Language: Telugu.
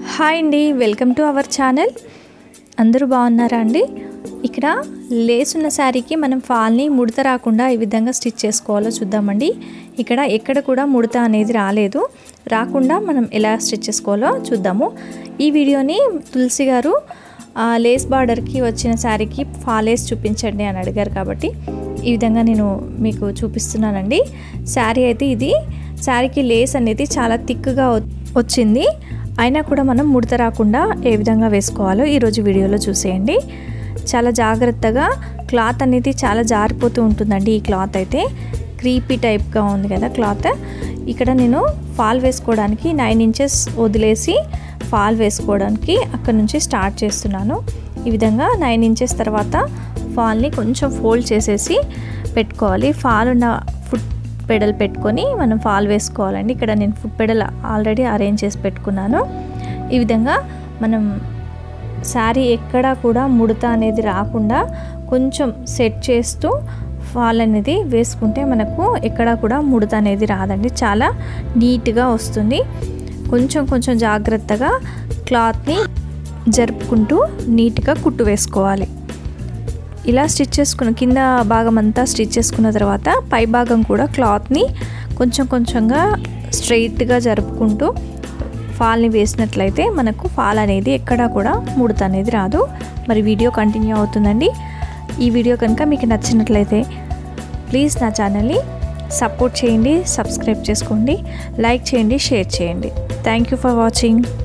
హాయ్ అండి వెల్కమ్ టు అవర్ ఛానల్ అందరూ బాగున్నారా అండి ఇక్కడ లేస్ ఉన్న శారీకి మనం ఫాల్ని ముడత రాకుండా ఈ విధంగా స్టిచ్ చేసుకోవాలో చూద్దామండి ఇక్కడ ఎక్కడ కూడా ముడత అనేది రాలేదు రాకుండా మనం ఎలా స్టిచ్ చేసుకోవాలో చూద్దాము ఈ వీడియోని తులసి గారు ఆ, లేస్ బార్డర్కి వచ్చిన శారీకి ఫాలేస్ చూపించండి అని అడిగారు కాబట్టి ఈ విధంగా నేను మీకు చూపిస్తున్నానండి శారీ అయితే ఇది శారీకి లేస్ అనేది చాలా థిక్గా వచ్చింది అయినా కూడా మనం ముడత రాకుండా ఏ విధంగా వేసుకోవాలో ఈరోజు వీడియోలో చూసేయండి చాలా జాగ్రత్తగా క్లాత్ అనేది చాలా జారిపోతూ ఉంటుందండి ఈ క్లాత్ అయితే క్రీపీ టైప్గా ఉంది కదా క్లాత్ ఇక్కడ నేను ఫాల్ వేసుకోవడానికి నైన్ ఇంచెస్ వదిలేసి ఫాల్ వేసుకోవడానికి అక్కడ నుంచి స్టార్ట్ చేస్తున్నాను ఈ విధంగా నైన్ ఇంచెస్ తర్వాత ఫాల్ని కొంచెం ఫోల్డ్ చేసేసి పెట్టుకోవాలి ఫాల్ ఉన్న ఫుట్ పెడల్ పెట్టుకొని మనం ఫాల్ వేసుకోవాలండి ఇక్కడ నేను ఫుట్ పెడల్ ఆల్రెడీ అరేంజ్ చేసి పెట్టుకున్నాను ఈ విధంగా మనం శారీ ఎక్కడా కూడా ముడత అనేది రాకుండా కొంచెం సెట్ చేస్తూ ఫాల్ అనేది వేసుకుంటే మనకు ఎక్కడా కూడా ముడత అనేది రాదండి చాలా నీట్గా వస్తుంది కొంచెం కొంచెం జాగ్రత్తగా క్లాత్ని జరుపుకుంటూ నీట్గా కుట్టు వేసుకోవాలి ఇలా స్టిచ్ చేసుకున్న కింద భాగం అంతా స్టిచ్ చేసుకున్న తర్వాత పై భాగం కూడా క్లాత్ని కొంచెం కొంచెంగా స్ట్రైట్గా జరుపుకుంటూ ఫాల్ని వేసినట్లయితే మనకు ఫాల్ అనేది ఎక్కడా కూడా ముడత అనేది రాదు మరి వీడియో కంటిన్యూ అవుతుందండి ఈ వీడియో కనుక మీకు నచ్చినట్లయితే ప్లీజ్ నా ఛానల్ని సపోర్ట్ చేయండి సబ్స్క్రైబ్ చేసుకోండి లైక్ చేయండి షేర్ చేయండి థ్యాంక్ యూ ఫర్ వాచింగ్